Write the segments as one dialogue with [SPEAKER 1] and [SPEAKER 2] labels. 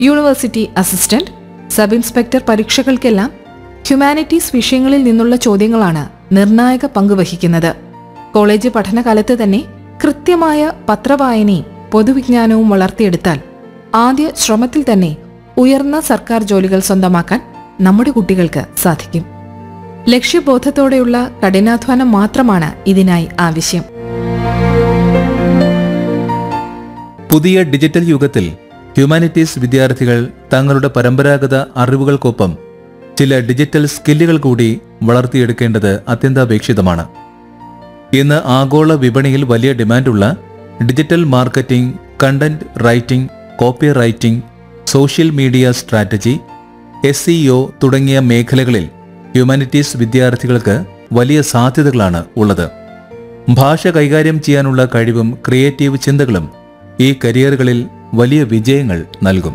[SPEAKER 1] university assistant sub inspector പരീക്ഷകൾക്കെല്ലാം humanities വിഷയങ്ങളിൽ നിന്നുള്ള ചോദ്യങ്ങളാണ് നിർണായക പങ്ക് വഹിക്കുന്നത് കോളേജ് പഠനകാലത്ത് തന്നെ കൃത്യമായ പത്രവായനയും പൊതുവിജ്ഞാനവും വളർത്തിയെടുത്താൽ ആദ്യ ശ്രമത്തിൽ തന്നെ ഉയർന്ന സർക്കാർ ജോലികൾ സ്വന്തമാക്കാൻ നമ്മുടെ കുട്ടികൾക്ക് സാധിക്കും ലക്ഷ്യബോധത്തോടെയുള്ള കഠിനാധ്വാനം മാത്രമാണ് ഇതിനായി ആവശ്യം
[SPEAKER 2] പുതിയ ഡിജിറ്റൽ യുഗത്തിൽ ഹ്യൂമാനിറ്റീസ് വിദ്യാർത്ഥികൾ തങ്ങളുടെ പരമ്പരാഗത അറിവുകൾക്കൊപ്പം ചില ഡിജിറ്റൽ സ്കില്ലുകൾ കൂടി വളർത്തിയെടുക്കേണ്ടത് അത്യന്താപേക്ഷിതമാണ് ഇന്ന് ആഗോള വിപണിയിൽ വലിയ ഡിമാൻഡുള്ള digital marketing content writing copy writing social media strategies തുടങ്ങിയ മേഖലകളിൽ ഹ്യൂമാനിറ്റീസ് വിദ്യാർത്ഥികൾക്ക് വലിയ സാധ്യതകളാണ് ഉള്ളത് ഭാഷ കൈകാര്യം ചെയ്യാനുള്ള കഴിവും ക്രിയേറ്റീവ് ചിന്തകളും ഈ കരിയറുകളിൽ വലിയ വിജയങ്ങൾ നൽകും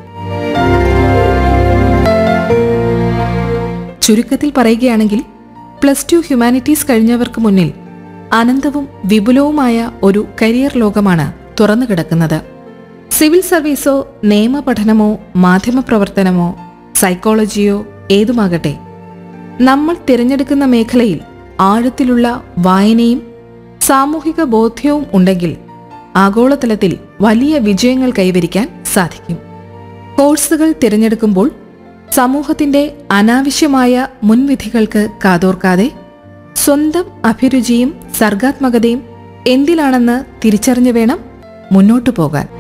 [SPEAKER 1] ചുരുക്കത്തിൽ പറയുകയാണെങ്കിൽ പ്ലസ് ടു ഹ്യൂമാനിറ്റീസ് കഴിഞ്ഞവർക്ക് മുന്നിൽ അനന്തവും വിപുലവുമായ ഒരു കരിയർ ലോകമാണ് തുറന്നു കിടക്കുന്നത് സിവിൽ സർവീസോ നിയമപഠനമോ മാധ്യമപ്രവർത്തനമോ സൈക്കോളജിയോ ഏതുമാകട്ടെ നമ്മൾ തിരഞ്ഞെടുക്കുന്ന മേഖലയിൽ ആഴത്തിലുള്ള വായനയും സാമൂഹിക ബോധ്യവും ഉണ്ടെങ്കിൽ ആഗോളതലത്തിൽ വലിയ വിജയങ്ങൾ കൈവരിക്കാൻ സാധിക്കും കോഴ്സുകൾ തിരഞ്ഞെടുക്കുമ്പോൾ സമൂഹത്തിന്റെ അനാവശ്യമായ മുൻവിധികൾക്ക് കാതോർക്കാതെ സ്വന്തം അഭിരുചിയും സർഗാത്മകതയും എന്തിലാണെന്ന് തിരിച്ചറിഞ്ഞു വേണം മുന്നോട്ടു പോകാൻ